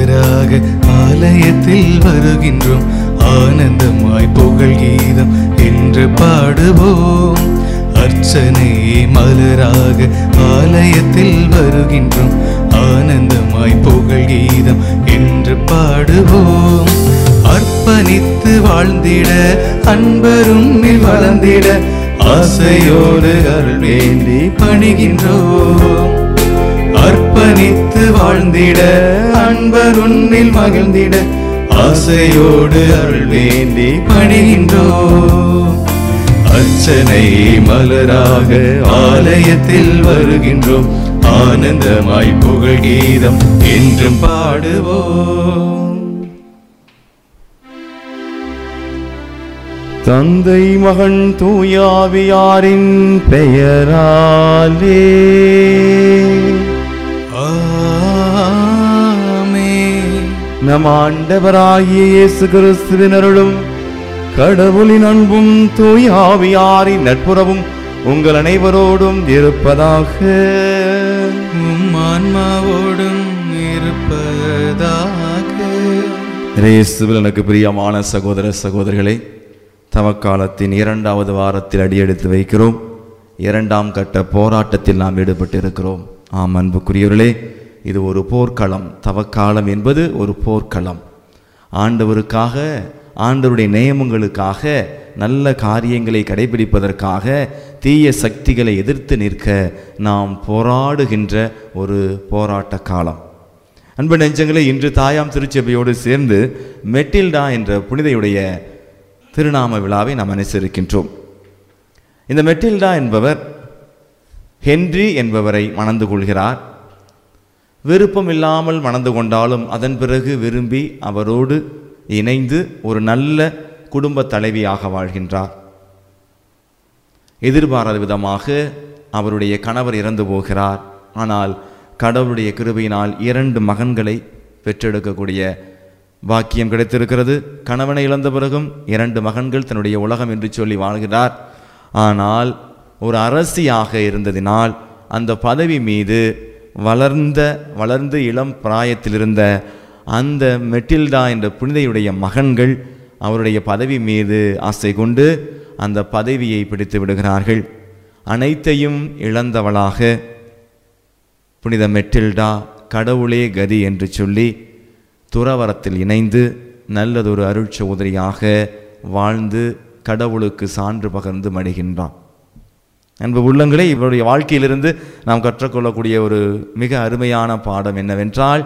மலராக ஆலயத்தில் வருகின்றோம் ஆனந்தமாய் புகழ் கீதம் என்று பாடுவோம் அர்ச்சனை மலராக ஆலயத்தில் வருகின்றோம் ஆனந்தமாய் புகழ் கீதம் என்று பாடுவோம் அர்ப்பணித்து வாழ்ந்திட அன்பரும் வளர்ந்திட ஆசையோடு அருள் வேண்டி பணிகின்றோம் அர்ப்பணித்து வாழ்ந்திட அன்பர் உன்னில் மகிழ்ந்திட ஆசையோடு அருள் வேண்டி பணிகின்றோம் அர்ச்சனை மலராக ஆலயத்தில் வருகின்றோம் ஆனந்தமாய் புகழ் கீதம் என்றும் பாடுவோம் தந்தை மகன் தூயாவியாரின் பெயராலே ஆமென். நம் ஆண்டவராகிய இயேசு கிறிஸ்துவின் அருளும் கடவுளின் அன்பும் தூயாவியாரின் நட்புறவும் உங்கள் அனைவரோடும் இருப்பதாக உம் ஆன்மாவோடும் இருப்பதாக இயேசுவில் எனக்கு பிரியமான சகோதர சகோதரிகளே தவக்காலத்தின் இரண்டாவது வாரத்தில் அடியெடுத்து வைக்கிறோம் இரண்டாம் கட்ட போராட்டத்தில் நாம் ஈடுபட்டு இருக்கிறோம் ஆம் அன்புக்குரியவர்களே இது ஒரு போர்க்களம் தவக்காலம் என்பது ஒரு போர்க்களம் ஆண்டவருக்காக ஆண்டவருடைய நியமங்களுக்காக நல்ல காரியங்களை கடைபிடிப்பதற்காக தீய சக்திகளை எதிர்த்து நிற்க நாம் போராடுகின்ற ஒரு போராட்ட காலம் அன்பு நெஞ்சங்களே இன்று தாயாம் திருச்சபையோடு சேர்ந்து மெட்டில்டா என்ற புனிதையுடைய திருநாம விழாவை நாம் அனுசரிக்கின்றோம் இந்த மெட்டில்டா என்பவர் ஹென்றி என்பவரை மணந்து கொள்கிறார் விருப்பம் இல்லாமல் மணந்து கொண்டாலும் அதன் பிறகு விரும்பி அவரோடு இணைந்து ஒரு நல்ல குடும்ப தலைவியாக வாழ்கின்றார் எதிர்பாராத விதமாக அவருடைய கணவர் இறந்து போகிறார் ஆனால் கடவுளுடைய கிருபையினால் இரண்டு மகன்களை பெற்றெடுக்கக்கூடிய பாக்கியம் கிடைத்திருக்கிறது கணவனை இழந்த பிறகும் இரண்டு மகன்கள் தன்னுடைய உலகம் என்று சொல்லி வாழ்கிறார் ஆனால் ஒரு அரசியாக இருந்ததினால் அந்த பதவி மீது வளர்ந்த வளர்ந்து இளம் பிராயத்தில் இருந்த அந்த மெட்டில்டா என்ற புனிதையுடைய மகன்கள் அவருடைய பதவி மீது ஆசை கொண்டு அந்த பதவியை பிடித்து விடுகிறார்கள் அனைத்தையும் இழந்தவளாக புனித மெட்டில்டா கடவுளே கதி என்று சொல்லி துறவரத்தில் இணைந்து நல்லதொரு அருட்சோதரியாக வாழ்ந்து கடவுளுக்கு சான்று பகர்ந்து மடிகின்றான் அன்பு உள்ளங்களே இவருடைய வாழ்க்கையிலிருந்து நாம் கற்றுக்கொள்ளக்கூடிய ஒரு மிக அருமையான பாடம் என்னவென்றால்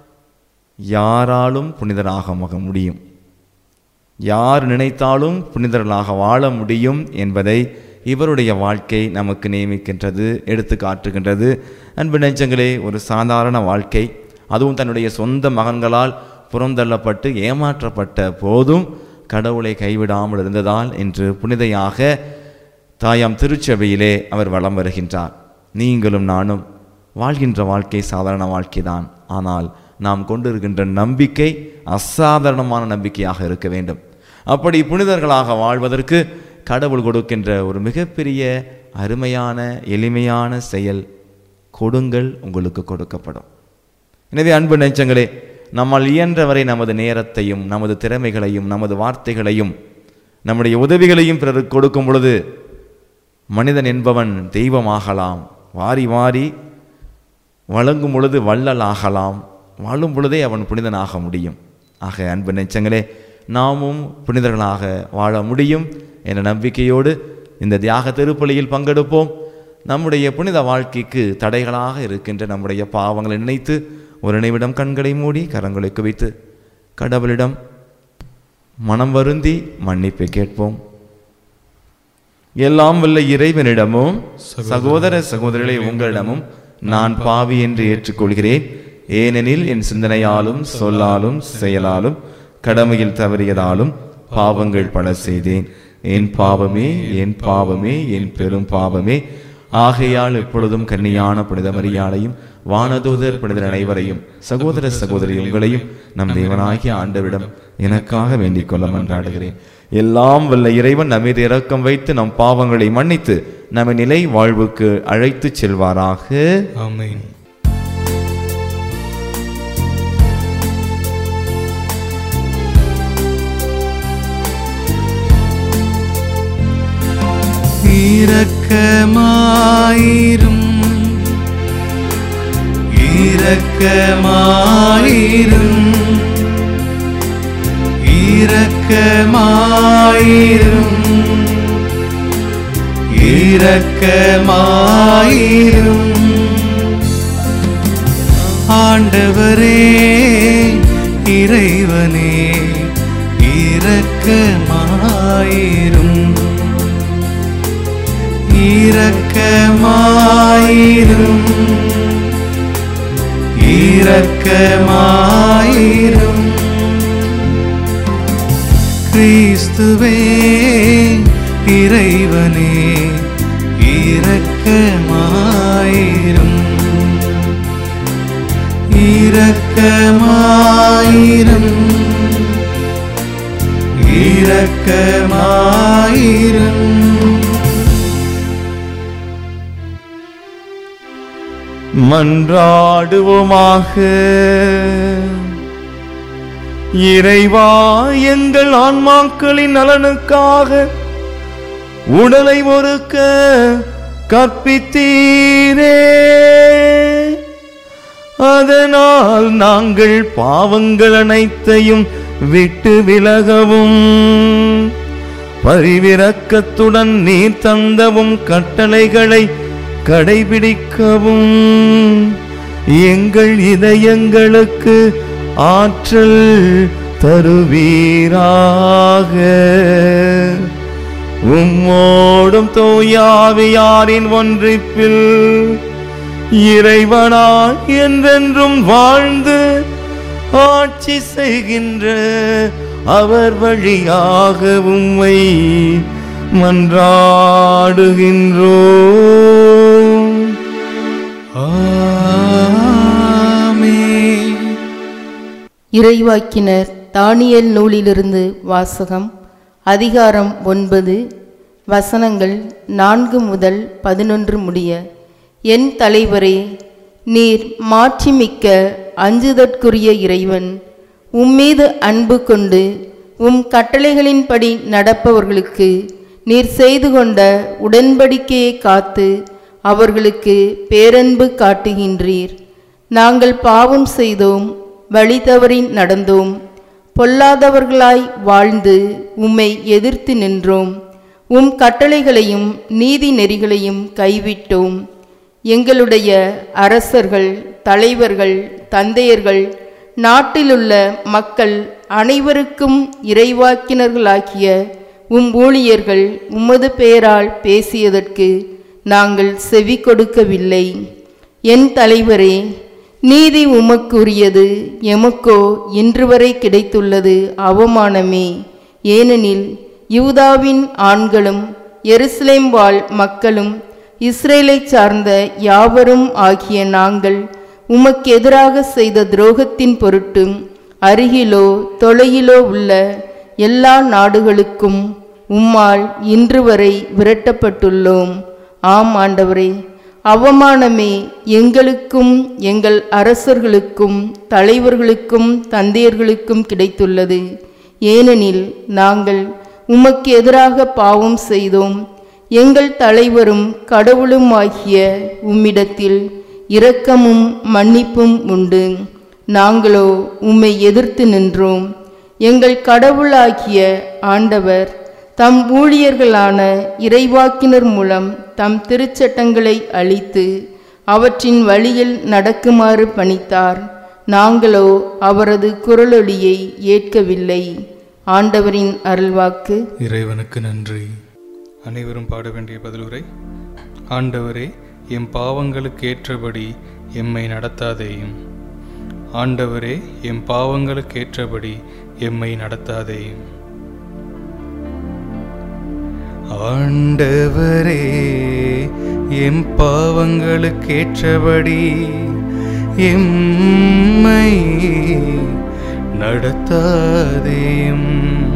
யாராலும் புனிதராக மக முடியும் யார் நினைத்தாலும் புனிதர்களாக வாழ முடியும் என்பதை இவருடைய வாழ்க்கை நமக்கு நியமிக்கின்றது எடுத்து காட்டுகின்றது அன்பு நெஞ்சங்களே ஒரு சாதாரண வாழ்க்கை அதுவும் தன்னுடைய சொந்த மகன்களால் புறந்தள்ளப்பட்டு ஏமாற்றப்பட்ட போதும் கடவுளை கைவிடாமல் இருந்ததால் இன்று புனிதையாக தாயாம் திருச்சபையிலே அவர் வலம் வருகின்றார் நீங்களும் நானும் வாழ்கின்ற வாழ்க்கை சாதாரண வாழ்க்கைதான் ஆனால் நாம் கொண்டிருக்கின்ற நம்பிக்கை அசாதாரணமான நம்பிக்கையாக இருக்க வேண்டும் அப்படி புனிதர்களாக வாழ்வதற்கு கடவுள் கொடுக்கின்ற ஒரு மிகப்பெரிய அருமையான எளிமையான செயல் கொடுங்கள் உங்களுக்கு கொடுக்கப்படும் எனவே அன்பு நெஞ்சங்களே நம்மால் இயன்றவரை நமது நேரத்தையும் நமது திறமைகளையும் நமது வார்த்தைகளையும் நம்முடைய உதவிகளையும் பிறருக்கு கொடுக்கும் பொழுது மனிதன் என்பவன் தெய்வமாகலாம் வாரி வாரி வழங்கும் பொழுது வள்ளலாகலாம் வாழும் பொழுதே அவன் புனிதனாக முடியும் ஆக அன்பு நெச்சங்களே நாமும் புனிதர்களாக வாழ முடியும் என்ற நம்பிக்கையோடு இந்த தியாக திருப்பலியில் பங்கெடுப்போம் நம்முடைய புனித வாழ்க்கைக்கு தடைகளாக இருக்கின்ற நம்முடைய பாவங்களை நினைத்து ஒரு நிமிடம் கண்களை மூடி கரங்களை குவித்து கடவுளிடம் மனம் வருந்தி மன்னிப்பை கேட்போம் எல்லாம் வல்ல இறைவனிடமும் சகோதர சகோதரிகளை உங்களிடமும் நான் பாவி என்று ஏற்றுக்கொள்கிறேன் ஏனெனில் என் சிந்தனையாலும் சொல்லாலும் செயலாலும் கடமையில் தவறியதாலும் பாவங்கள் பல செய்தேன் என் பாவமே என் பாவமே என் பெரும் பாவமே ஆகையால் எப்பொழுதும் கன்னியான புனித மரியாதையும் வானதூதர் புனிதர் அனைவரையும் சகோதர சகோதரி உங்களையும் நம் தேவனாகிய ஆண்டவிடம் எனக்காக வேண்டிக் கொள்ள மன்றாடுகிறேன் எல்லாம் வல்ல இறைவன் நம் மீது இரக்கம் வைத்து நம் பாவங்களை மன்னித்து நம்மை நிலை வாழ்வுக்கு அழைத்துச் செல்வாராக ஆமென் இரக்கமாயிரும் இரக்கமாயிரும் இரக்கமாயிரும் இரக்கமாயிரும் ஆண்டவரே இறைவனே இரக்கமாயிரும் இரக்கமாயிரும் இரக்கமாயிரும் கிறிஸ்துவே இறைவனே இரக்கமாயிரும் இரக்கமாயிரும் இரக்கமாயிரும் மன்றாடுவோமாக இறைவா எங்கள் ஆன்மாக்களின் நலனுக்காக உடலை ஒருக்க கற்பித்தீரே அதனால் நாங்கள் பாவங்கள் அனைத்தையும் விட்டு விலகவும் பரிவிரக்கத்துடன் நீர் தந்தவும் கட்டளைகளை கடைபிடிக்கவும் எங்கள் இதயங்களுக்கு ஆற்றல் தருவீராக உம்மோடும் தோயாவியாரின் ஒன்றிப்பில் இறைவனாய் என்றென்றும் வாழ்ந்து ஆட்சி செய்கின்ற அவர் வழியாக உம்மை மன்றாடுகின்றோம் ஆமென் இறைவாக்கினர் தானியல் நூலிலிருந்து வாசகம் அதிகாரம் ஒன்பது வசனங்கள் நான்கு முதல் பதினொன்று முடிய என் தலைவரே நீர் மாட்சிமிக்க அஞ்சுதற்குரிய இறைவன் உம்மீது அன்பு கொண்டு உம் கட்டளைகளின்படி நடப்பவர்களுக்கு நீர் செய்து கொண்ட உடன்படிக்கையை காத்து அவர்களுக்கு பேரன்பு காட்டுகின்றீர் நாங்கள் பாவம் செய்தோம் வழி தவறி நடந்தோம் பொல்லாதவர்களாய் வாழ்ந்து உம்மை எதிர்த்து நின்றோம் உம் கட்டளைகளையும் நீதி நெறிகளையும் கைவிட்டோம் எங்களுடைய அரசர்கள் தலைவர்கள் தந்தையர்கள் நாட்டிலுள்ள மக்கள் அனைவருக்கும் இறைவாக்கினர்களாகிய உம் ஊழியர்கள் உமது பெயரால் பேசியதற்கு நாங்கள் செவி கொடுக்கவில்லை என் தலைவரே நீதி உமக்குரியது எமக்கோ இன்று வரை கிடைத்துள்ளது அவமானமே ஏனெனில் யூதாவின் ஆண்களும் எருசலேம் வாழ் மக்களும் இஸ்ரேலைச் சார்ந்த யாவரும் ஆகிய நாங்கள் உமக்கு எதிராக செய்த துரோகத்தின் பொருட்டு அருகிலோ தொலையிலோ உள்ள எல்லா நாடுகளுக்கும் உம்மால் இன்று வரை விரட்டப்பட்டுள்ளோம் ஆம் ஆண்டவரே அவமானமே எங்களுக்கும் எங்கள் அரசர்களுக்கும் தலைவர்களுக்கும் தந்தையர்களுக்கும் கிடைத்துள்ளது ஏனெனில் நாங்கள் உமக்கு எதிராக பாவம் செய்தோம் எங்கள் தலைவரும் கடவுளும் ஆகிய உம்மிடத்தில் இரக்கமும் மன்னிப்பும் உண்டு நாங்களோ உம்மை எதிர்த்து நின்றோம் எங்கள் கடவுளாகிய ஆண்டவர் தம் ஊழியர்களான இறைவாக்கினர் மூலம் தம் திருச்சட்டங்களை அளித்து அவற்றின் வழியில் நடக்குமாறு பணித்தார் நாங்களோ அவரது குரலொலியை ஏற்கவில்லை ஆண்டவரின் அருள்வாக்கு இறைவனுக்கு நன்றி அனைவரும் பாட வேண்டிய பதிலுரை ஆண்டவரே எம் பாவங்களுக்கு ஏற்றபடி எம்மை நடத்தாதேயும் ஆண்டவரே எம் பாவங்களுக்கு ஏற்றபடி எம்மை நடத்தாதேயும் ஆண்டவரே எம் பாவங்களுக்கேற்றபடி எம்மை நடத்தாதேயும்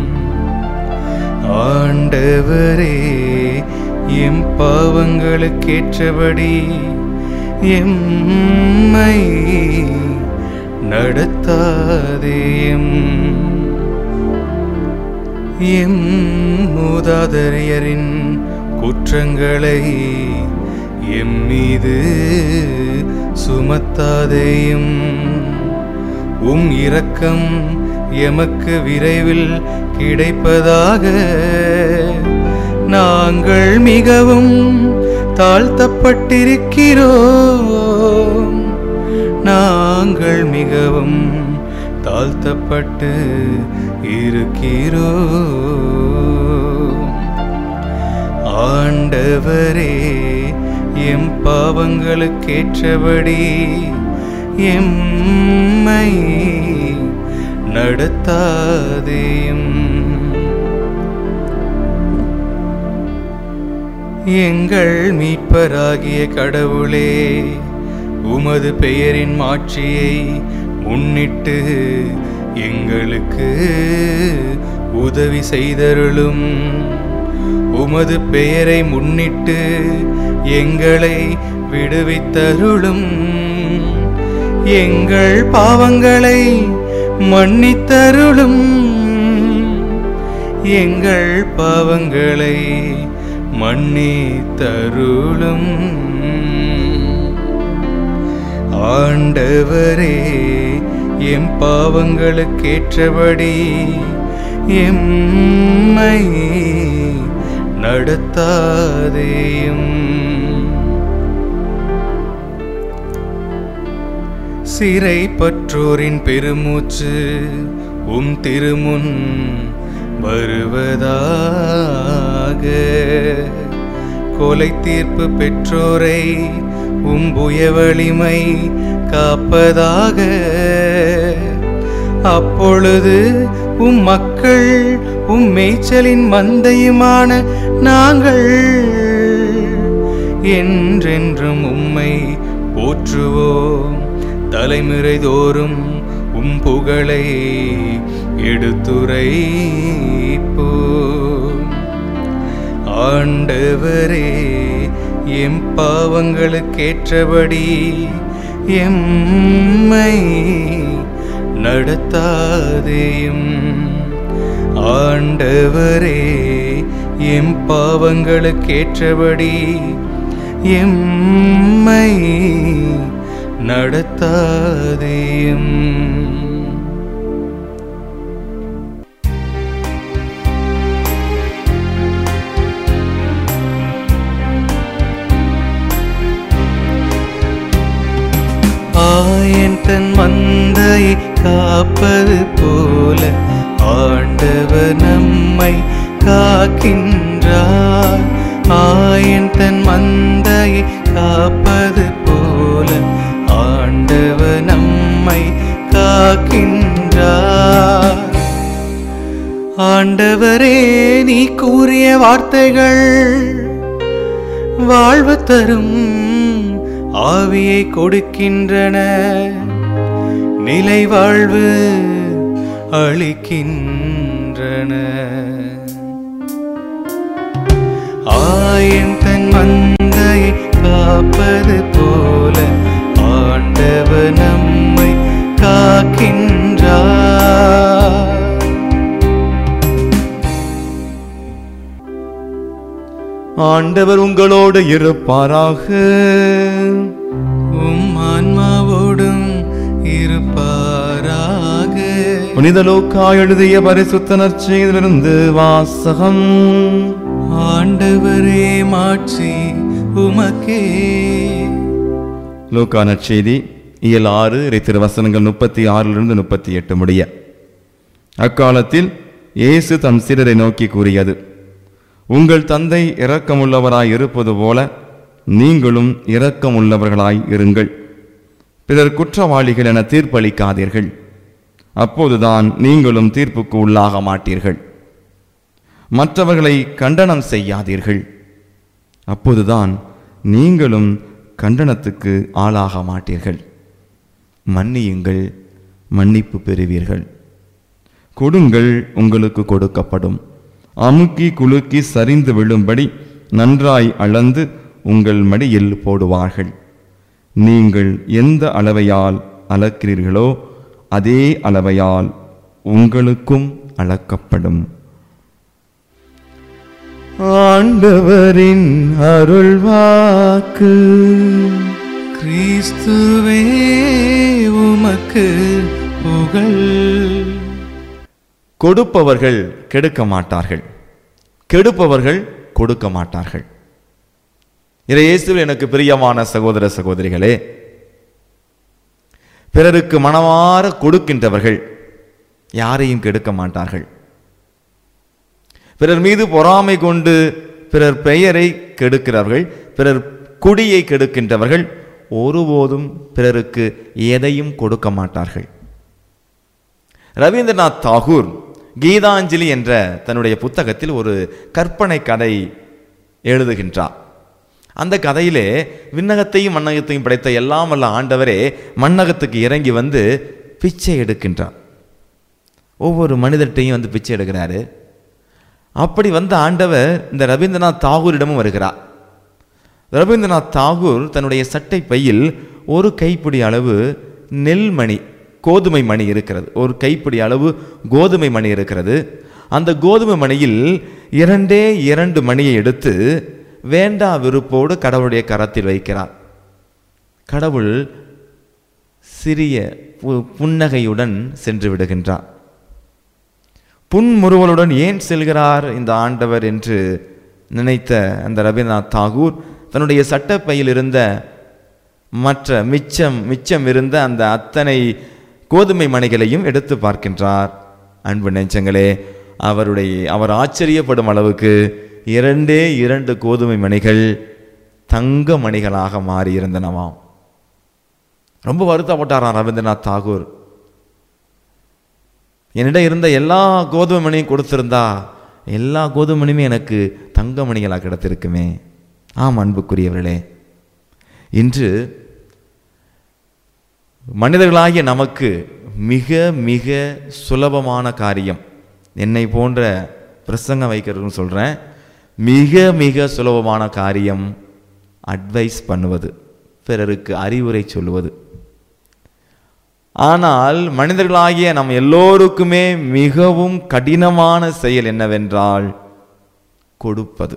ஆண்டவரே எம் பாவங்களுக்கேற்றபடி எம்மை நடத்தாதேயும் எம் மூதாதையரின் குற்றங்களை எம் மீது சுமத்தாதேயும் உம் இரக்கம் எமக்கு விரைவில் கிடைப்பதாக நாங்கள் மிகவும் தாழ்த்தப்பட்டிருக்கிறோம் நாங்கள் மிகவும் தாழ்த்தப்பட்டு இருக்கிறோம் ஆண்டவரே எம் பாவங்களுக்கேற்றபடி எம்மை நடத்தாதேயும் எங்கள் மீட்பராகிய கடவுளே உமது பெயரின் மாட்சியை முன்னிட்டு எங்களுக்கு உதவி செய்தருளும் உமது பெயரை முன்னிட்டு எங்களை விடுவித்தருளும் எங்கள் பாவங்களை மன்னித்தருளும் எங்கள் பாவங்களை மன்னித்தருளும் ஆண்டவரே எம் பாவங்களுக்கேற்றபடி எம்மை நடத்தாதேயும் சிறை பற்றோரின் பெருமூச்சு உம் திருமுன் வருவதாக கொலை தீர்ப்பு பெற்றோரை உம் புயவலிமை காப்பதாக அப்பொழுது உம் மக்கள் உம் மேய்ச்சலின் மந்தையுமான நாங்கள் என்றென்றும் உம்மை போற்றுவோம் தலைமுறை தோறும் உம் புகழை எடுத்துரைப்போம் ஆண்டவரே எம் பாவங்களுக்கேற்றபடி எம்மை நடத்தாதேயும் ஆண்டவரே எம் பாவங்களுக்கேற்றபடி எம்மை நடத்தாதேயும் ஆயன் தன் மந்தையை காப்பது போல ஆண்டவர் நம்மை காக்கின்றார் ஆயன் தன் மந்தையை காப்பது போல ஆண்டவர் நம்மை காக்கின்றார் ஆண்டவரே நீ கூறிய வார்த்தைகள் வாழ்வு தரும் ஆவியை கொடுக்கின்றன நிலை வாழ்வு அளிக்கின்றன ஆயன் தன் மந்தையை காப்பது போல ஆண்டவர் நம்மை காக்கின்றார் ஆண்டவர் உங்களோடு இருப்பாராக உம் ஆன்மாவோடும் இருப்பாராக புனித லூக்கா எழுதிய பரிசுத்த நற்செய்திலிருந்து வாசகம் ஆண்டவரே மாட்சி உமக்கே லூக்கா நற்செய்தி இயல் ஆறு இறை திருவசனங்கள் முப்பத்தி ஆறிலிருந்து முப்பத்தி எட்டு முடிய அக்காலத்தில் இயேசு தம் சீடரை நோக்கி கூறியது உங்கள் தந்தை இரக்கமுள்ளவராய் இருப்பது போல நீங்களும் இரக்கமுள்ளவர்களாய் இருங்கள் பிறர் குற்றவாளிகள் என தீர்ப்பளிக்காதீர்கள் அப்போதுதான் நீங்களும் தீர்ப்புக்கு உள்ளாக மாட்டீர்கள் மற்றவர்களை கண்டனம் செய்யாதீர்கள் அப்போதுதான் நீங்களும் கண்டனத்துக்கு ஆளாக மாட்டீர்கள் மன்னியுங்கள் மன்னிப்பு பெறுவீர்கள் கொடுங்கள் உங்களுக்கு கொடுக்கப்படும் அமுக்கி குலுக்கி சரிந்து விழும்படி நன்றாய் அளந்து உங்கள் மடியில் போடுவார்கள் நீங்கள் எந்த அளவையால் அளக்கிறீர்களோ அதே அளவையால் உங்களுக்கும் அளக்கப்படும் ஆண்டவரின் அருள்வாக்கு கிறிஸ்துவே உமக்கு புகழ் கொடுப்பவர்கள் கெடுக்க மாட்டார்கள் கெடுப்பவர்கள் கொடுக்க மாட்டார்கள் இறை இயேசுவில் எனக்கு பிரியமான சகோதர சகோதரிகளே பிறருக்கு மனமாற கொடுக்கின்றவர்கள் யாரையும் கெடுக்க மாட்டார்கள் பிறர் மீது பொறாமை கொண்டு பிறர் பெயரை கெடுக்கிறார்கள் பிறர் குடியை கெடுக்கின்றவர்கள் ஒருபோதும் பிறருக்கு எதையும் கொடுக்க மாட்டார்கள் ரவீந்திரநாத் தாகூர் கீதாஞ்சலி என்ற தன்னுடைய புத்தகத்தில் ஒரு கற்பனை கதை எழுதுகின்றார் அந்த கதையிலே விண்ணகத்தையும் மண்ணகத்தையும் படைத்த எல்லாம் வல்ல ஆண்டவரே மண்ணகத்துக்கு இறங்கி வந்து பிச்சை எடுக்கின்றார் ஒவ்வொரு மனிதர்கிட்டையும் வந்து பிச்சை எடுக்கிறாரு அப்படி வந்த ஆண்டவர் இந்த ரவீந்திரநாத் தாகூரிடமும் வருகிறார் ரவீந்திரநாத் தாகூர் தன்னுடைய சட்டை பையில் ஒரு கைப்பிடி அளவு நெல்மணி கோதுமை மணி இருக்கிறது ஒரு கைப்பிடி அளவு கோதுமை மணி இருக்கிறது அந்த கோதுமை மணியில் இரண்டே இரண்டு மணியை எடுத்து வேண்டா விருப்போடு கடவுளுடைய கரத்தில் வைக்கிறார் கடவுள் சிறிய பு- புன்னகையுடன் சென்று விடுகின்றார் புன்முறுவலுடன் ஏன் செல்கிறார் இந்த ஆண்டவர் என்று நினைத்த அந்த ரவீந்திரநாத் தாகூர் தன்னுடைய சட்டப்பையில் இருந்த மற்ற மிச்சம் மிச்சம் இருந்த அந்த அத்தனை கோதுமை மணிகளையும் எடுத்து பார்க்கின்றார் அன்பு நெஞ்சங்களே அவருடைய அவர் ஆச்சரியப்படும் அளவுக்கு இரண்டே இரண்டு கோதுமை மணிகள் தங்க மணிகளாக மாறியிருந்தனவாம் ரொம்ப வருத்தப்பட்டாராம் ரவீந்திரநாத் தாகூர் என்னிடம் இருந்த எல்லா கோதுமை மணியும் கொடுத்திருந்தா எல்லா கோதுமை மணியுமே எனக்கு தங்க மணிகளாக கிடைத்திருக்குமே ஆம் அன்புக்குரியவர்களே இன்று மனிதர்களாகிய நமக்கு மிக மிக சுலபமான காரியம் என்னை போன்ற பிரசங்கம் வைக்கிறதுன்னு சொல்கிறேன் மிக மிக சுலபமான காரியம் அட்வைஸ் பண்ணுவது பிறருக்கு அறிவுரை சொல்லுவது ஆனால் மனிதர்களாகிய நம் எல்லோருக்குமே மிகவும் கடினமான செயல் என்னவென்றால் கொடுப்பது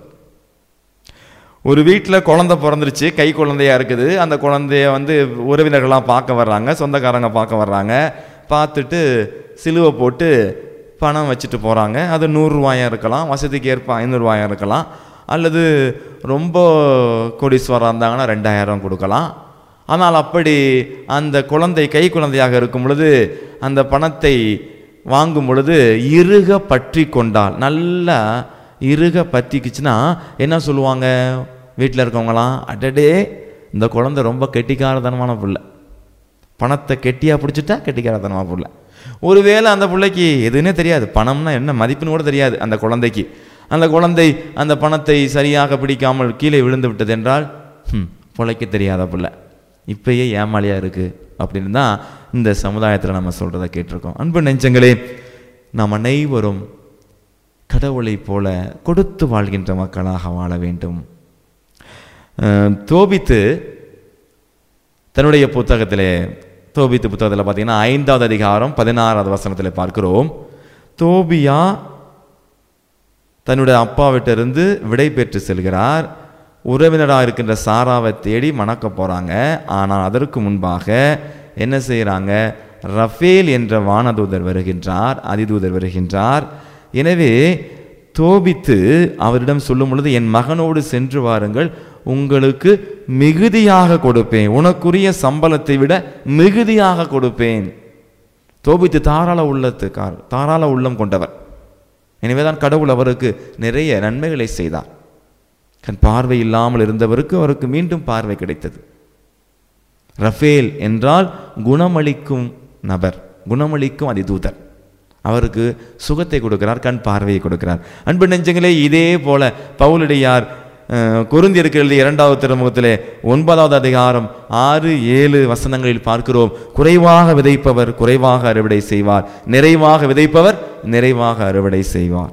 ஒரு வீட்டில் குழந்தை பிறந்துருச்சு கை குழந்தையா இருக்குது அந்த குழந்தைய வந்து உறவினர்கள்லாம் பார்க்க வர்றாங்க சொந்தக்காரங்க பார்க்க வர்றாங்க பார்த்துட்டு சிலுவை போட்டு பணம் வச்சுட்டு போகிறாங்க அது நூறுரூவாயா இருக்கலாம் வசதிக்கு ஏற்ப ஐநூறுரூவாயா இருக்கலாம் அல்லது ரொம்ப கோடீஸ்வரா இருந்தாங்கன்னா ரெண்டாயிரம் கொடுக்கலாம் ஆனால் அப்படி அந்த குழந்தை கை குழந்தையாக இருக்கும் பொழுது அந்த பணத்தை வாங்கும் பொழுது இறுக பற்றி கொண்டால் நல்லா இறுக பற்றிக்குச்சுன்னா என்ன சொல்லுவாங்க வீட்டில் இருக்கவங்களாம் அடடே இந்த குழந்தை ரொம்ப கெட்டிக்காரத்தனமான புள்ள பணத்தை கெட்டியாக பிடிச்சிட்டா கெட்டிக்காரத்தனமாக புள்ள ஒருவேளை அந்த பிள்ளைக்கு எதுன்னே தெரியாது பணம்னா என்ன மதிப்புன்னு கூட தெரியாது அந்த குழந்தைக்கு அந்த குழந்தை அந்த பணத்தை சரியாக பிடிக்காமல் கீழே விழுந்து விட்டது என்றால் ம் பிழைக்க தெரியாத பிள்ளை இப்பயே ஏமாளியாக இருக்குது அப்படின்னு தான் இந்த சமுதாயத்தில் நம்ம சொல்கிறத கேட்டிருக்கோம் அன்பு நெஞ்சங்களே நாம் அனைவரும் கடவுளைப் போல கொடுத்து வாழ்கின்ற மக்களாக வாழ வேண்டும் அஹ், தோபித்து தன்னுடைய புத்தகத்திலே தோபித்து புத்தகத்தில் பார்த்தீங்கன்னா ஐந்தாவது அதிகாரம் பதினாறாவது வசனத்தில் பார்க்கிறோம் தோபியா தன்னுடைய அப்பாவிட்டிருந்து விடை பெற்று செல்கிறார் உறவினராக இருக்கின்ற சாராவை தேடி மணக்க போகிறாங்க ஆனால் அதற்கு முன்பாக என்ன செய்கிறாங்க ரஃபேல் என்ற வானதூதர் வருகின்றார் அதிதூதர் வருகின்றார் எனவே தோபித்து அவரிடம் சொல்லும் பொழுது என் மகனோடு சென்று வாருங்கள் உங்களுக்கு மிகுதியாக கொடுப்பேன் உனக்குரிய சம்பளத்தை விட மிகுதியாக கொடுப்பேன் தோபித்து தாராள உள்ளத்துக்கார் தாராள உள்ளம் கொண்டவர் எனவேதான் கடவுள் அவருக்கு நிறைய நன்மைகளை செய்தார் கண் பார்வை இல்லாமல் இருந்தவருக்கு அவருக்கு மீண்டும் பார்வை கிடைத்தது ரஃபேல் என்றால் குணமளிக்கும் நபர் குணமளிக்கும் அதிதூதர் அவருக்கு சுகத்தை கொடுக்கிறார் கண் பார்வையை கொடுக்கிறார் அன்பு நெஞ்சங்களே இதே போல பவுலடியார் குருந்தியருக்கு எழுதிய இரண்டாவது திருமுகத்திலே ஒன்பதாவது அதிகாரம் ஆறு ஏழு வசனங்களில் பார்க்கிறோம் குறைவாக விதைப்பவர் குறைவாக அறுவடை செய்வார் நிறைவாக விதைப்பவர் நிறைவாக அறுவடை செய்வார்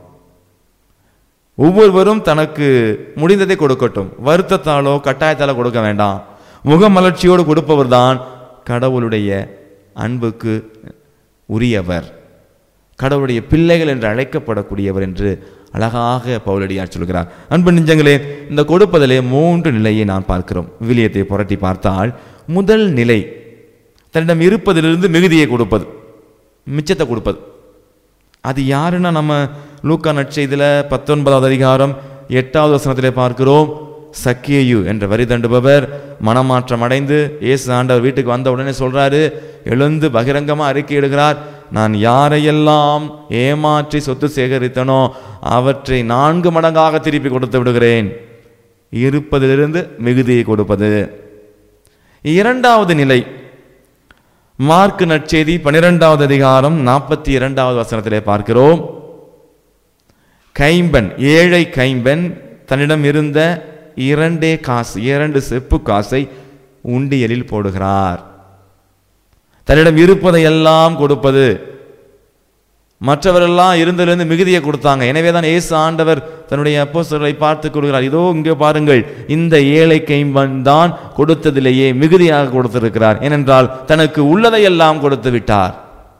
ஒவ்வொருவரும் தனக்கு முடிந்ததை கொடுக்கட்டும் வருத்தத்தாலோ கட்டாயத்தாலோ கொடுக்க வேண்டாம் முகமலர்ச்சியோடு கொடுப்பவர்தான் கடவுளுடைய அன்புக்கு உரியவர் கடவுளுடைய பிள்ளைகள் என்று அழைக்கப்படக்கூடியவர் என்று அழகாக பவுலடியார் சொல்கிறார் அன்பு நெஞ்சங்களே இந்த கொடுப்பதிலே மூன்று நிலையை நாம் பார்க்கிறோம் விவிலியத்தை புரட்டி பார்த்தால் முதல் நிலை தன்னிடம் இருப்பதிலிருந்து மிகுதியை கொடுப்பது மிச்சத்தை கொடுப்பது அது யாருன்னா நம்ம லூக்கா நற்செய்தியில் பத்தொன்பதாவது அதிகாரம் எட்டாவது வசனத்திலே பார்க்கிறோம் சக்கியு என்ற வரி தண்டுபவர் மனமாற்றம் அடைந்து இயேசு ஆண்டவர் வீட்டுக்கு வந்த உடனே சொல்றாரு எழுந்து பகிரங்கமா அறிக்கையிடுகிறார் நான் யாரையெல்லாம் ஏமாற்றி சொத்து சேகரித்தனோ அவற்றை நான்கு மடங்காக திருப்பி கொடுத்து விடுகிறேன் இருப்பதிலிருந்து மிகுதியை கொடுப்பது இரண்டாவது நிலை மார்க் நற்செய்தி பனிரெண்டாவது அதிகாரம் நாற்பத்தி இரண்டாவது வசனத்திலே பார்க்கிறோம் கைம்பன் ஏழை கைம்பன் தன்னிடம் இருந்த இரண்டே காசு இரண்டு செப்பு காசை உண்டியலில் போடுகிறார் தன்னிடம் இருப்பதை எல்லாம் கொடுப்பது மற்றவரெல்லாம் இருந்ததிலிருந்து மிகுதியை கொடுத்தாங்க எனவே தான் இயேசு ஆண்டவர் தன்னுடைய அப்போஸ்தலரை பார்த்து கொள்கிறார் இதோ இங்கே பாருங்கள் இந்த ஏழை கைம்பன் தான் கொடுத்ததிலேயே மிகுதியாக கொடுத்திருக்கிறார் ஏனென்றால் தனக்கு உள்ளதையெல்லாம் கொடுத்து விட்டார்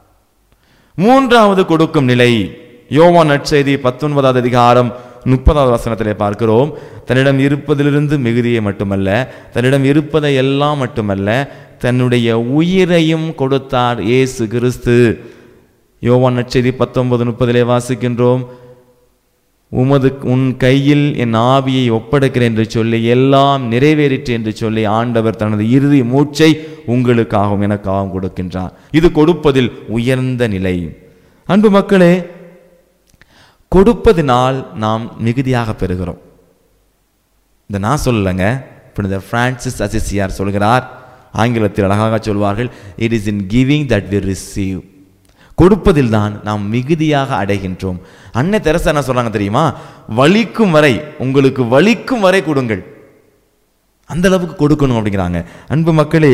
மூன்றாவது கொடுக்கும் நிலை யோவான் நற்செய்தி பத்தொன்பதாவது அதிகாரம் முப்பதாவது வசனத்திலே பார்க்கிறோம் தன்னிடம் இருப்பதிலிருந்து மிகுதியை மட்டுமல்ல தன்னிடம் இருப்பதை எல்லாம் மட்டுமல்ல தன்னுடைய உயிரையும் கொடுத்தார் இயேசு கிறிஸ்து யோவான் நற்செய்தி பத்தொன்பது முப்பதிலே வாசிக்கின்றோம் உமது உன் கையில் என் ஆவியை ஒப்படைக்கிறேன் என்று சொல்லி எல்லாம் நிறைவேறிற்று என்று சொல்லி ஆண்டவர் தனது இறுதி மூச்சை உங்களுக்காகவும் எனக்காகவும் கொடுக்கின்றார் இது கொடுப்பதில் உயர்ந்த நிலை அன்பு மக்களே கொடுப்பதினால் நாம் மிகுதியாக பெறுகிறோம் இந்த நான் சொல்லலைங்க புனித பிரான்சிஸ் அசிசியார் சொல்கிறார் ஆங்கிலத்தில் அழகாக சொல்வார்கள் it is in giving that we receive கொடுப்பதில் தான் நாம் மிகுதியாக அடைகின்றோம் அன்னை தெரசா என்ன சொல்றாங்க தெரியுமா வலிக்கும் வரை உங்களுக்கு வலிக்கும் வரை கொடுங்கள் அந்த அளவுக்கு கொடுக்கணும் அப்படிங்கிறாங்க அன்பு மக்களே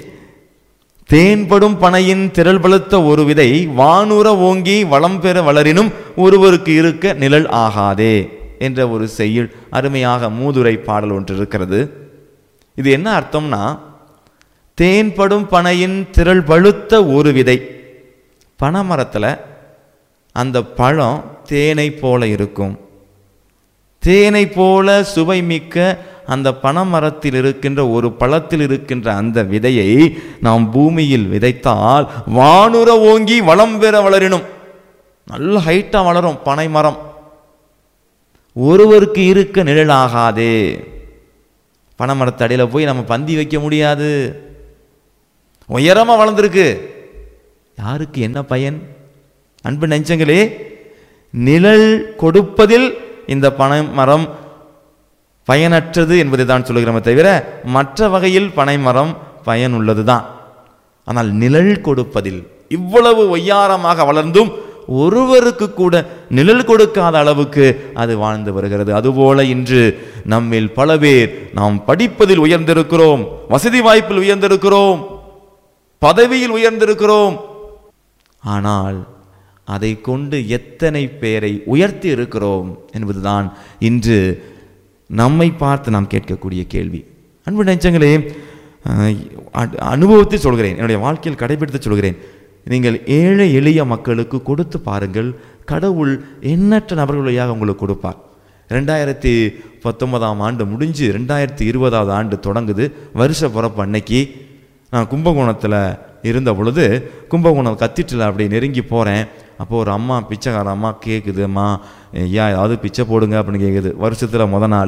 தேன்படும் பனையின் திரள் பழுத்த ஒரு விதை வானுர ஓங்கி வளம் பெற வளரினும் ஒருவருக்கு இருக்க நிழல் ஆகாதே என்ற ஒரு செய்யுள் அருமையாக மூதுரை பாடல் ஒன்று இருக்கிறது இது என்ன அர்த்தம்னா தேன்படும் பனையின் திரள் பழுத்த ஒரு விதை பனைமரத்தில் அந்த பழம் தேனை போல இருக்கும் தேனை போல சுவை மிக்க அந்த பனைமரத்தில் இருக்கின்ற ஒரு பழத்தில் இருக்கின்ற அந்த விதையை நாம் பூமியில் விதைத்தால் வானுர ஓங்கி வளம் பெற வளரினும் நல்ல ஹைட்டா வளரும் பனை மரம் ஒருவருக்கு இருக்க நிழலாகாதே பனைமரத்தடியில் போய் நம்ம பந்தி வைக்க முடியாது உயரமா வளர்ந்துருக்கு யாருக்கு என்ன பயன் அன்பு நெஞ்சங்களே நிழல் கொடுப்பதில் இந்த பனை மரம் பயனற்றது என்பதை தான் சொல்லுகிறோமே தவிர மற்ற வகையில் பனை மரம் பயனுள்ளது தான் ஆனால் நிழல் கொடுப்பதில் இவ்வளவு ஒய்யாரமாக வளர்ந்தும் ஒருவருக்கு கூட நிழல் கொடுக்காத அளவுக்கு அது வாழ்ந்து வருகிறது அதுபோல இன்று நம்மில் பல பேர் நாம் படிப்பதில் உயர்ந்திருக்கிறோம் வசதி வாய்ப்பில் உயர்ந்திருக்கிறோம் பதவியில் உயர்ந்திருக்கிறோம் ஆனால் அதை கொண்டு எத்தனை பேரை உயர்த்தி இருக்கிறோம் என்பதுதான் இன்று நம்மை பார்த்து நாம் கேட்கக்கூடிய கேள்வி அன்பு நெஞ்சங்களே அஹ், அ- அனுபவத்தை சொல்கிறேன் என்னுடைய வாழ்க்கையில் கடைபிடித்து சொல்கிறேன் நீங்கள் ஏழை எளிய மக்களுக்கு கொடுத்து பாருங்கள் கடவுள் எண்ணற்ற நபர்கள் வழியாக உங்களுக்கு கொடுப்பார் ரெண்டாயிரத்தி பத்தொன்பதாம் ஆண்டு முடிஞ்சு ரெண்டாயிரத்தி இருபதாவது ஆண்டு தொடங்குது வருஷ பிறப்பு அன்னைக்கு நான் கும்பகோணத்தில் இருந்த பொழுது கும்பகோணம் கத்திட்டில் அப்படி நெருங்கி போகிறேன் அப்போ ஒரு அம்மா பிச்சைக்கார அம்மா கேட்குது அம்மா ஐயா ஏதாவது பிச்சை போடுங்க அப்படின்னு கேட்குது வருஷத்தில் முத நாள்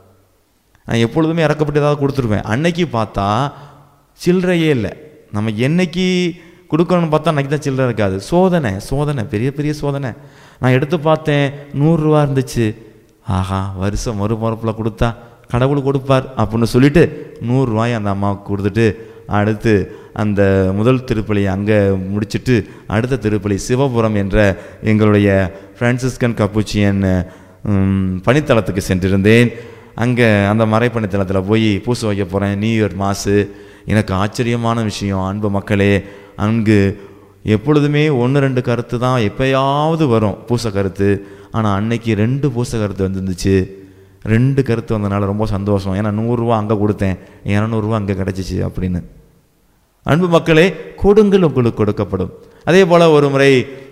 நான் எப்பொழுதுமே இறக்கப்பட்டு ஏதாவது கொடுத்துருவேன் அன்னைக்கு பார்த்தா சில்லறையே இல்லை நம்ம என்னைக்கு கொடுக்கணும்னு பார்த்தா அன்னைக்கு தான் சில்லறை இருக்காது சோதனை சோதனை பெரிய பெரிய சோதனை நான் எடுத்து பார்த்தேன் நூறுரூவா இருந்துச்சு ஆஹா வருஷம் மறுமறுப்பில் கொடுத்தா கடவுள் கொடுப்பார் அப்படின்னு சொல்லிட்டு நூறுரூவாய் அந்த அம்மாவுக்கு கொடுத்துட்டு அடுத்து அந்த முதல் திருப்பலியை அங்கே முடிச்சிட்டு அடுத்த திருப்பலி சிவபுரம் என்ற எங்களுடைய பிரான்சிஸ்கன் கப்புச்சியன் ம், பணித்தளத்துக்கு சென்றிருந்தேன் அங்கே அந்த மறைப்பணித்தளத்தில் போய் பூசை வைக்க போகிறேன் நியூ இயர் மாசு எனக்கு ஆச்சரியமான விஷயம் அன்பு மக்களே அங்கு எப்பொழுதுமே ஒன்று ரெண்டு கருத்து தான் எப்பயாவது வரும் பூசை கருத்து ஆனால் அன்னைக்கு ரெண்டு பூசை கருத்து வந்துருந்துச்சு ரெண்டு கருத்து வந்தனால ரொம்ப சந்தோஷம் ஏன்னா நூறுரூவா அங்கே கொடுத்தேன் இரநூறுவா அங்கே கிடச்சிச்சு அப்படின்னு அன்பு மக்களே கொடுங்கள் உங்களுக்கு கொடுக்கப்படும் அதே போல் ஒரு முறை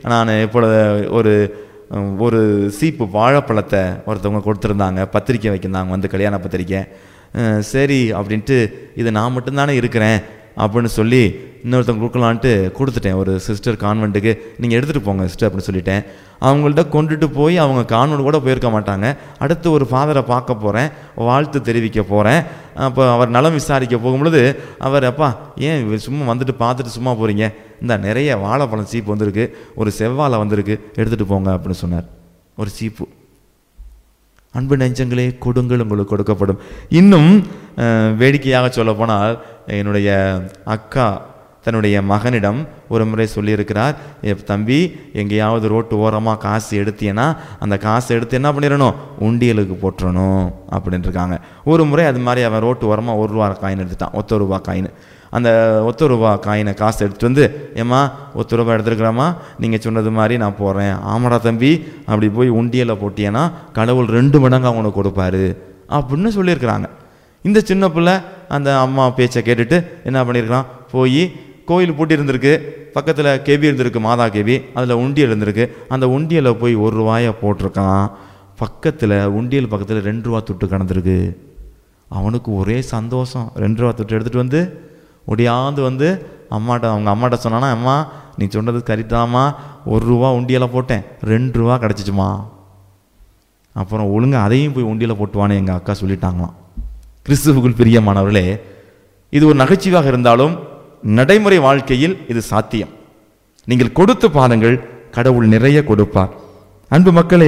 நான் இப்பொழுது ஒரு உம், ஒரு சீப்பு வாழைப்பழத்தை ஒருத்தவங்க கொடுத்துருந்தாங்க பத்திரிக்கை வைக்கிருந்தாங்க வந்து கல்யாண பத்திரிக்கை அஹ், சரி அப்படின்ட்டு இது நான் மட்டும்தானே இருக்கிறேன் அப்படின்னு சொல்லி இன்னொருத்தவங்க கொடுக்கலான்ட்டு கொடுத்துட்டேன் ஒரு சிஸ்டர் கான்வெண்ட்டுக்கு நீங்கள் எடுத்துகிட்டு போங்க சிஸ்டர் அப்படின்னு சொல்லிட்டேன் அவங்கள்ட்ட கொண்டுட்டு போய் அவங்க கான்வெண்ட் கூட போயிருக்க மாட்டாங்க அடுத்து ஒரு ஃபாதரை பார்க்க போகிறேன் வாழ்த்து தெரிவிக்க போகிறேன் அப்போ அவர் நலம் விசாரிக்க போகும்பொழுது அவர் அப்பா ஏன் இவர் சும்மா வந்துட்டு பார்த்துட்டு சும்மா போகிறீங்க இந்த நிறைய வாழைப்பழம் சீப்பு வந்திருக்கு ஒரு செவ்வாழை வந்திருக்கு எடுத்துகிட்டு போங்க அப்படின்னு சொன்னார் ஒரு சீப்பு அன்பு நெஞ்சங்களே கொடுங்கள் உங்களுக்கு கொடுக்கப்படும் இன்னும் அஹ், வேடிக்கையாக சொல்லப்போனால் என்னுடைய அக்கா தன்னுடைய மகனிடம் ஒரு முறை சொல்லியிருக்கிறார் "ஏ தம்பி எங்கேயாவது ரோட்டு ஓரமாக காசு எடுத்தீன்னா அந்த காசை எடுத்து என்ன பண்ணிடணும் உண்டியலுக்கு போட்டுறணும் அப்படின்னு இருக்காங்க ஒரு முறை அது மாதிரி அவன் ரோட்டு ஓரமாக ஒரு ரூபா காயின் எடுத்துட்டான் ஒத்த ரூபா காயின் அந்த ஒத்த ரூபா காயினை காசு எடுத்துட்டு வந்து ஏம்மா ஒத்த ரூபா எடுத்துருக்குறாம்மா நீங்கள் சொன்னது மாதிரி நான் போகிறேன் ஆமாடா தம்பி அப்படி போய் உண்டியலை போட்டியேன்னா கடவுள் ரெண்டு மடங்கு அவனுக்கு கொடுப்பாரு அப்படின்னு சொல்லியிருக்கிறாங்க இந்த சின்ன பிள்ளை அந்த அம்மா பேச்சை கேட்டுட்டு என்ன பண்ணியிருக்கிறான் போய் கோயில் பூட்டி இருந்திருக்கு பக்கத்தில் கெபி இருந்திருக்கு மாதா கெபி அதில் உண்டியல் இருந்திருக்கு அந்த உண்டியலில் போய் ஒரு ரூபாயை போட்டிருக்கான் பக்கத்தில் உண்டியல் பக்கத்தில் ரெண்டு ரூபா துட்டு கிடந்திருக்கு அவனுக்கு ஒரே சந்தோஷம் ரெண்டு ரூபா துட்டு எடுத்துகிட்டு வந்து ஒடியாந்து வந்து அம்மாட்ட அவங்க அம்மாட்ட சொன்னானா அம்மா நீ சொன்னது கரெக்டாம்மா ஒரு ரூபா உண்டியலை போட்டேன் ரெண்டு ரூபா கிடச்சிச்சுமா அப்புறம் ஒழுங்கா அதையும் போய் உண்டியலை போட்டுவான்னு எங்கள் அக்கா சொல்லிட்டாங்களாம் கிறிஸ்துவுக்குள் பிரியமானவர்களே இது ஒரு நகைச்சுவையாக இருந்தாலும் நடைமுறை வாழ்க்கையில் இது சாத்தியம் நீங்கள் கொடுத்து பாருங்கள் கடவுள் நிறைய கொடுப்பார் அன்பு மக்களே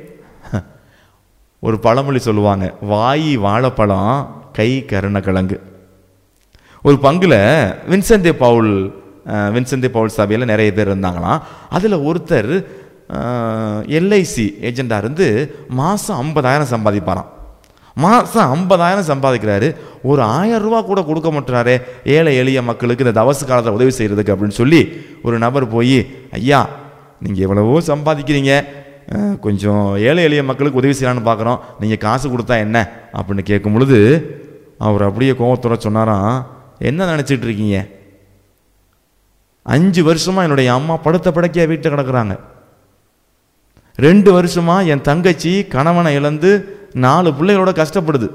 ஒரு பழமொழி சொல்லுவாங்க வாய் வாழைப்பழம் கை கருணக்கிழங்கு ஒரு பங்குல வின்சென்தே பவுல் அஹ், வின்சென்தே பவுல் சபையில் நிறைய பேர் இருந்தாங்களாம் அதில் ஒருத்தர் எல்ஐசி ஏஜெண்டாக இருந்து மாதம் ஐம்பதாயிரம் சம்பாதிப்பாராம் மாதம் ஐம்பதாயிரம் சம்பாதிக்கிறாரு ஒரு ஆயிரம் ரூபா கூட கொடுக்க மாட்டாரே ஏழை எளிய மக்களுக்கு இந்த தவசு காலத்தில் உதவி செய்கிறதுக்கு அப்படின்னு சொல்லி ஒரு நபர் போய் ஐயா நீங்கள் எவ்வளவோ சம்பாதிக்கிறீங்க அஹ், கொஞ்சம் ஏழை எளிய மக்களுக்கு உதவி செய்யலான்னு பார்க்குறோம் நீங்கள் காசு கொடுத்தா என்ன அப்படின்னு கேட்கும் பொழுது அவர் அப்படியே கோவத்தோட சொன்னாராம் என்ன நினச்சிட்டு இருக்கீங்க அஞ்சு வருஷமா என்னுடைய அம்மா படுத்த படுக்கையா வீட்டில் கிடக்குறாங்க ரெண்டு வருஷமா என் தங்கச்சி கணவனை இழந்து நாலு பிள்ளைகளோட கஷ்டப்படுது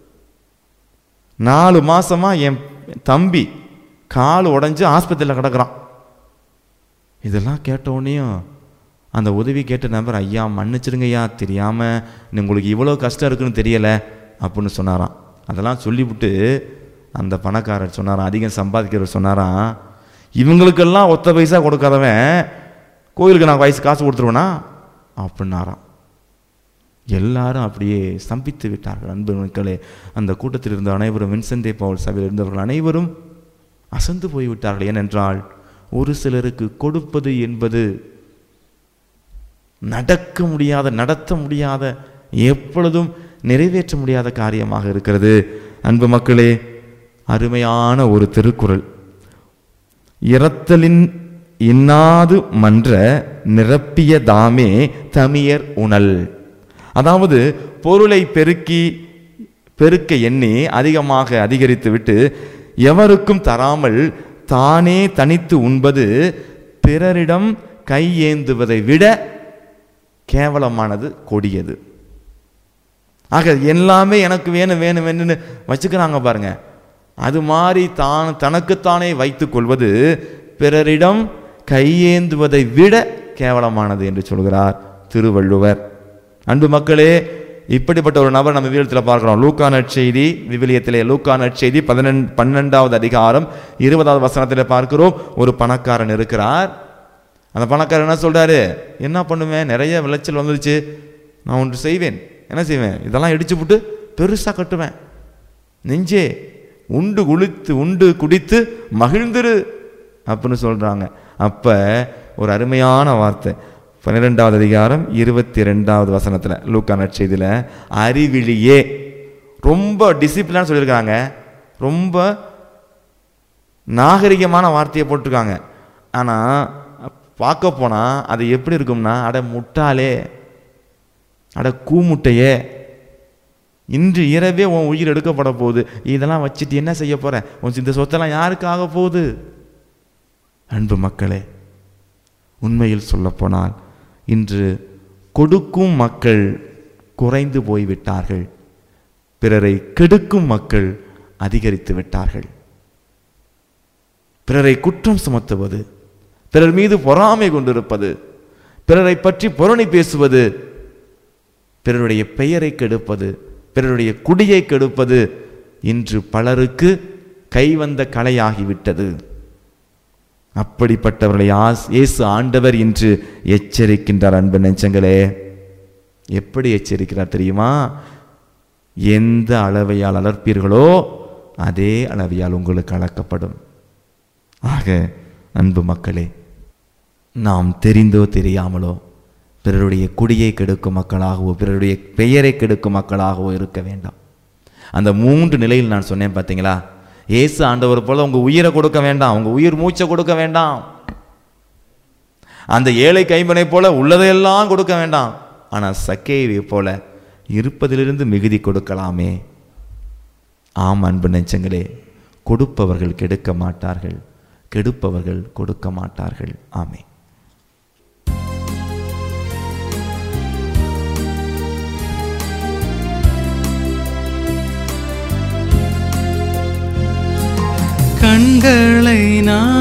நாலு மாசமா என் தம்பி கால் உடைஞ்சு ஆஸ்பத்திரியில் கிடக்குறான் இதெல்லாம் கேட்ட உடனேயும் அந்த உதவி கேட்ட நபர் ஐயா மன்னிச்சிடுங்க ஐயா தெரியாம உங்களுக்கு இவ்வளோ கஷ்டம் இருக்குன்னு தெரியல அப்படின்னு சொன்னாராம் அதெல்லாம் சொல்லிவிட்டு அந்த பணக்காரர் சொன்னாராம் அதிகம் சம்பாதிக்கிறவர் சொன்னாராம் இவங்களுக்கெல்லாம் ஒத்த பைசா கொடுக்காதவன் கோயிலுக்கு நான் வயசு காசு கொடுத்துருவேனா அப்படின்னாராம் எல்லாரும் அப்படியே ஸ்தம்பித்து விட்டார்கள் அன்பு மக்களே அந்த கூட்டத்தில் இருந்த அனைவரும் வின்சென்டே பவுல் சபையில் இருந்தவர்கள் அனைவரும் அசந்து போய்விட்டார்கள் ஏனென்றால் ஒரு சிலருக்கு கொடுப்பது என்பது நடக்க முடியாத நடத்த முடியாத எப்பொழுதும் நிறைவேற்ற முடியாத காரியமாக இருக்கிறது அன்பு மக்களே அருமையான ஒரு திருக்குறள் இரத்தலின் இன்னாது மன்ற நிரப்பிய தாமே தமியர் உணல் அதாவது பொருளை பெருக்கி பெருக்க எண்ணி அதிகமாக அதிகரித்து விட்டு எவருக்கும் தராமல் தானே தனித்து உண்பது பிறரிடம் கையேந்துவதை விட கேவலமானது கொடியது ஆக எல்லாமே எனக்கு வேணும் வேணும் வேணும்னு வச்சுக்கிறாங்க பாருங்க அது மாதிரி தான் தனக்குத்தானே வைத்துக் கொள்வது பிறரிடம் கையேந்துவதை விட கேவலமானது என்று சொல்கிறார் திருவள்ளுவர் அன்பு மக்களே இப்படிப்பட்ட ஒரு நபர் நம்ம விவிலியத்தில் பார்க்கிறோம் லூக்கா நற்செய்தி விவிலியத்திலே லூக்கா நற்செய்தி பதினெண் பன்னெண்டாவது அதிகாரம் இருபதாவது வசனத்தில் பார்க்கிறோம் ஒரு பணக்காரன் இருக்கிறார் அந்த பணக்காரர் என்ன சொல்றாரு என்ன பண்ணுவேன் நிறைய விளைச்சல் வந்துருச்சு நான் ஒன்று செய்வேன் என்ன செய்வேன் இதெல்லாம் இடிச்சு விட்டு பெருசாக கட்டுவேன் நெஞ்சே உண்டு குளித்து உண்டு குடித்து மகிழ்ந்துரு அப்படின்னு சொல்றாங்க அப்ப ஒரு அருமையான வார்த்தை பன்னிரெண்டாவது அதிகாரம் இருபத்தி ரெண்டாவது வசனத்தில் லூக்கா நற்செய்தியில் அறிவிலியே ரொம்ப டிசிப்ளினாக சொல்லியிருக்காங்க ரொம்ப நாகரிகமான வார்த்தையை போட்டிருக்காங்க ஆனால் பார்க்க போனால் அது எப்படி இருக்கும்னா அட முட்டாளே அட கூமுட்டையே இன்று இரவே உன் உயிர் எடுக்கப்பட போகுது இதெல்லாம் வச்சுட்டு என்ன செய்ய போற உன் இந்த சொத்தெல்லாம் யாருக்கு ஆக போகுது அன்பு மக்களே உண்மையில் சொல்லப்போனால் இன்று கொடுக்கும் மக்கள் குறைந்து போய்விட்டார்கள் பிறரை கெடுக்கும் மக்கள் அதிகரித்து விட்டார்கள் பிறரை குற்றம் சுமத்துவது பிறர் மீது பொறாமை கொண்டிருப்பது பிறரை பற்றி புரணி பேசுவது பிறருடைய பெயரை கெடுப்பது பிறருடைய குடியை கெடுப்பது இன்று பலருக்கு கைவந்த கலையாகிவிட்டது அப்படிப்பட்டவர்களை ஆஸ் இயேசு ஆண்டவர் என்று எச்சரிக்கின்றார் அன்பு நெஞ்சங்களே எப்படி எச்சரிக்கிறார் தெரியுமா எந்த அளவையால் அளப்பீர்களோ அதே அளவையால் உங்களுக்கு அளக்கப்படும் ஆக அன்பு மக்களே நாம் தெரிந்தோ தெரியாமலோ பிறருடைய குடியை கெடுக்கும் மக்களாகவோ பிறருடைய பெயரை கெடுக்கும் மக்களாகவோ இருக்க வேண்டாம் அந்த மூன்று நிலையில் நான் சொன்னேன் பார்த்தீங்களா இயேசு ஆண்டவர் போல உங்க உயிரை கொடுக்க வேண்டாம் உங்க உயிர் மூச்சை கொடுக்க வேண்டாம் அந்த ஏழை கைம்பனை போல உள்ளதையெல்லாம் கொடுக்க வேண்டாம் ஆனால் சக்கேவை போல இருப்பதிலிருந்து மிகுதி கொடுக்கலாமே ஆம் அன்பு நெஞ்சங்களே கொடுப்பவர்கள் கெடுக்க மாட்டார்கள் கெடுப்பவர்கள் கொடுக்க மாட்டார்கள் ஆமே கண்களை நான்